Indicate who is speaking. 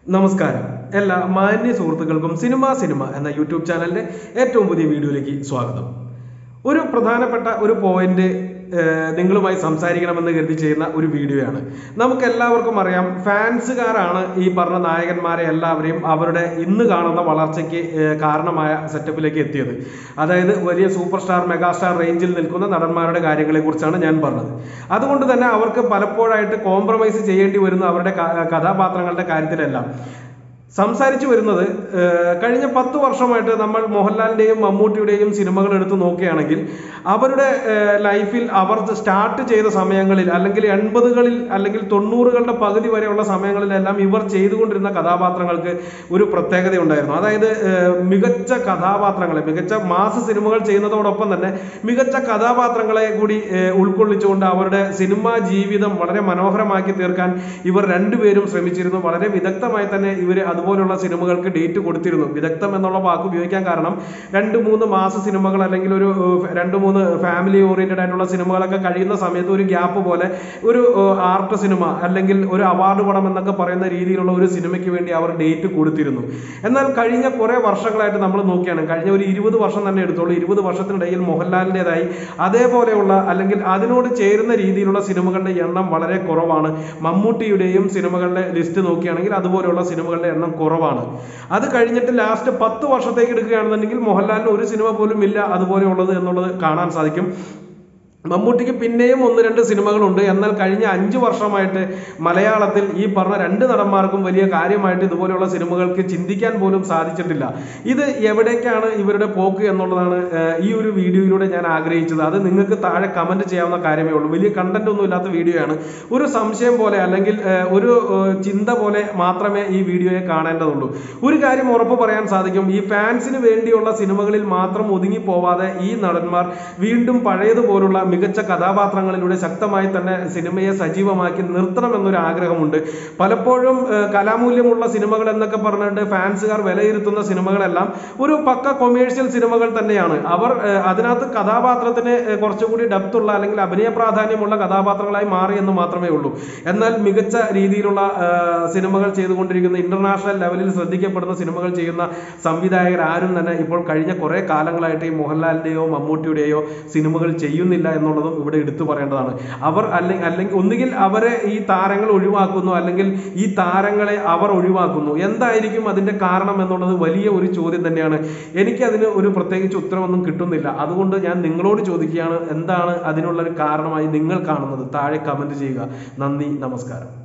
Speaker 1: നമസ്കാരം എല്ലാ മാന്യ സുഹൃത്തുക്കൾക്കും സിനിമ സിനിമ എന്ന യൂട്യൂബ് ചാനലിന്റെ ഏറ്റവും പുതിയ വീഡിയോയിലേക്ക് സ്വാഗതം ഒരു പ്രധാനപ്പെട്ട ഒരു പോയിന്റ് ഏഹ്, നിങ്ങളുമായി സംസാരിക്കണമെന്ന് കരുതി ചെയ്യുന്ന ഒരു വീഡിയോയാണ് നമുക്ക് എല്ലാവർക്കും അറിയാം ഫാൻസുകാരാണ് ഈ പറഞ്ഞ നായകന്മാരെ എല്ലാവരെയും അവരുടെ ഇന്ന് കാണുന്ന വളർച്ചയ്ക്ക് ഏഹ്, കാരണമായ സെറ്റപ്പിലേക്ക് എത്തിയത് അതായത് വലിയ സൂപ്പർ സ്റ്റാർ മെഗാസ്റ്റാർ റേഞ്ചിൽ നിൽക്കുന്ന നടന്മാരുടെ കാര്യങ്ങളെ കുറിച്ചാണ് ഞാൻ പറഞ്ഞത് അതുകൊണ്ട് തന്നെ അവർക്ക് പലപ്പോഴായിട്ട് കോംപ്രമൈസ് ചെയ്യേണ്ടി വരുന്ന അവരുടെ ക- കഥാപാത്രങ്ങളുടെ കാര്യത്തിലെല്ലാം സംസാരിച്ചു വരുന്നത് ഏഹ്, കഴിഞ്ഞ പത്ത് വർഷമായിട്ട് നമ്മൾ മോഹൻലാലിന്റെയും മമ്മൂട്ടിയുടെയും സിനിമകൾ എടുത്ത് നോക്കുകയാണെങ്കിൽ അവരുടെ ഏഹ്, ലൈഫിൽ അവർ സ്റ്റാർട്ട് ചെയ്ത സമയങ്ങളിൽ അല്ലെങ്കിൽ എൺപതുകളിൽ അല്ലെങ്കിൽ തൊണ്ണൂറുകളുടെ പകുതി വരെയുള്ള സമയങ്ങളിലെല്ലാം ഇവർ ചെയ്തുകൊണ്ടിരുന്ന കഥാപാത്രങ്ങൾക്ക് ഒരു പ്രത്യേകത ഉണ്ടായിരുന്നു അതായത് ഏഹ്, മികച്ച കഥാപാത്രങ്ങളെ മികച്ച മാസ് സിനിമകൾ ചെയ്യുന്നതോടൊപ്പം തന്നെ മികച്ച കഥാപാത്രങ്ങളെ കൂടി ഏഹ്, ഉൾക്കൊള്ളിച്ചുകൊണ്ട് അവരുടെ സിനിമാ ജീവിതം വളരെ മനോഹരമാക്കി തീർക്കാൻ ഇവർ രണ്ടുപേരും ശ്രമിച്ചിരുന്നു വളരെ വിദഗ്ധമായി തന്നെ ഇവർ അതുപോലുള്ള സിനിമകൾക്ക് ഡേറ്റ് കൊടുത്തിരുന്നു വിദഗ്ധം എന്നുള്ള വാക്ക് ഉപയോഗിക്കാൻ കാരണം രണ്ട് മൂന്ന് മാസ സിനിമകൾ അല്ലെങ്കിൽ ഒരു ഏഹ്, രണ്ട് മൂന്ന് ഫാമിലി ഓറിയന്റഡ് ആയിട്ടുള്ള സിനിമകളൊക്കെ കഴിയുന്ന സമയത്ത് ഒരു ഗ്യാപ്പ് പോലെ ഒരു ആർട്ട് സിനിമ അല്ലെങ്കിൽ ഒരു അവാർഡ് പടം എന്നൊക്കെ പറയുന്ന രീതിയിലുള്ള ഒരു സിനിമയ്ക്ക് വേണ്ടി അവർ ഡേറ്റ് കൊടുത്തിരുന്നു എന്നാൽ കഴിഞ്ഞ കുറെ വർഷങ്ങളായിട്ട് നമ്മൾ നോക്കിയാണ് കഴിഞ്ഞ ഒരു ഇരുപത് വർഷം തന്നെ എടുത്തോളൂ ഇരുപത് വർഷത്തിനിടയിൽ മോഹൻലാലിൻ്റെതായി അതേപോലെയുള്ള അല്ലെങ്കിൽ അതിനോട് ചേരുന്ന രീതിയിലുള്ള സിനിമകളുടെ എണ്ണം വളരെ കുറവാണ് മമ്മൂട്ടിയുടെയും സിനിമകളുടെ ലിസ്റ്റ് നോക്കുകയാണെങ്കിൽ അതുപോലെയുള്ള സിനിമകളുടെ എണ്ണം കുറവാണ് അത് കഴിഞ്ഞിട്ട് ലാസ്റ്റ് പത്ത് വർഷത്തേക്ക് എടുക്കുകയാണെന്നുണ്ടെങ്കിൽ മോഹൻലാലിന് ഒരു സിനിമ പോലും ഇല്ല അതുപോലെയുള്ളത് എന്നുള്ളത് കാണാൻ സാധിക്കും മമ്മൂട്ടിക്ക് പിന്നെയും ഒന്ന് രണ്ട് സിനിമകളുണ്ട് എന്നാൽ കഴിഞ്ഞ അഞ്ച് വർഷമായിട്ട് മലയാളത്തിൽ ഈ പറഞ്ഞ രണ്ട് നടന്മാർക്കും വലിയ കാര്യമായിട്ട് ഇതുപോലെയുള്ള സിനിമകൾക്ക് ചിന്തിക്കാൻ പോലും സാധിച്ചിട്ടില്ല ഇത് എവിടേക്കാണ് ഇവരുടെ പോക്ക് എന്നുള്ളതാണ് ഏഹ്, ഈ ഒരു വീഡിയോയിലൂടെ ഞാൻ ആഗ്രഹിച്ചത് അത് നിങ്ങൾക്ക് താഴെ കമന്റ് ചെയ്യാവുന്ന കാര്യമേ ഉള്ളൂ വലിയ കണ്ടന്റ് ഒന്നും ഇല്ലാത്ത വീഡിയോയാണ് ഒരു സംശയം പോലെ അല്ലെങ്കിൽ ഏഹ്, ഒരു ഏഹ്, ചിന്ത പോലെ മാത്രമേ ഈ വീഡിയോയെ കാണേണ്ടതുള്ളൂ ഒരു കാര്യം ഉറപ്പ് പറയാൻ സാധിക്കും ഈ ഫാൻസിന് വേണ്ടിയുള്ള സിനിമകളിൽ മാത്രം ഒതുങ്ങി പോവാതെ ഈ നടന്മാർ വീണ്ടും പഴയതുപോലുള്ള മികച്ച കഥാപാത്രങ്ങളിലൂടെ ശക്തമായി തന്നെ സിനിമയെ സജീവമാക്കി നിർത്തണം എന്നൊരു ആഗ്രഹമുണ്ട് പലപ്പോഴും ഏഹ്, കലാമൂല്യമുള്ള സിനിമകൾ എന്നൊക്കെ പറഞ്ഞിട്ട് ഫാൻസുകാർ വിലയിരുത്തുന്ന സിനിമകളെല്ലാം ഒരു പക്ക കൊമേഴ്ഷ്യൽ സിനിമകൾ തന്നെയാണ് അവർ ഏഹ്, അതിനകത്ത് കഥാപാത്രത്തിന് ഏഹ്, കുറച്ചുകൂടി ഡെപ്ത് ഉള്ള അല്ലെങ്കിൽ അഭിനയ പ്രാധാന്യമുള്ള കഥാപാത്രങ്ങളായി മാറി എന്ന് മാത്രമേ ഉള്ളൂ എന്നാൽ മികച്ച രീതിയിലുള്ള ഏഹ്, സിനിമകൾ ചെയ്തുകൊണ്ടിരിക്കുന്ന ഇന്റർനാഷണൽ ലെവലിൽ ശ്രദ്ധിക്കപ്പെടുന്ന സിനിമകൾ ചെയ്യുന്ന സംവിധായകർ ആരും തന്നെ ഇപ്പോൾ കഴിഞ്ഞ കുറെ കാലങ്ങളായിട്ട് ഈ മോഹൻലാലിന്റെയോ മമ്മൂട്ടിയുടെയോ സിനിമകൾ ചെയ്യുന്നില്ല എന്നുള്ളതും ഇവിടെ എടുത്തു പറയേണ്ടതാണ് അവർ അല്ലെങ്കിൽ അല്ലെങ്കിൽ ഒന്നുകിൽ അവരെ ഈ താരങ്ങൾ ഒഴിവാക്കുന്നു അല്ലെങ്കിൽ ഈ താരങ്ങളെ അവർ ഒഴിവാക്കുന്നു എന്തായിരിക്കും അതിന്റെ കാരണം എന്നുള്ളത് വലിയ ഒരു ചോദ്യം തന്നെയാണ് എനിക്ക് അതിന് ഒരു പ്രത്യേകിച്ച് ഉത്തരവൊന്നും കിട്ടുന്നില്ല അതുകൊണ്ട് ഞാൻ നിങ്ങളോട് ചോദിക്കുകയാണ് എന്താണ് അതിനുള്ള ഒരു കാരണമായി നിങ്ങൾ കാണുന്നത് താഴെ കമന്റ് ചെയ്യുക നന്ദി നമസ്കാരം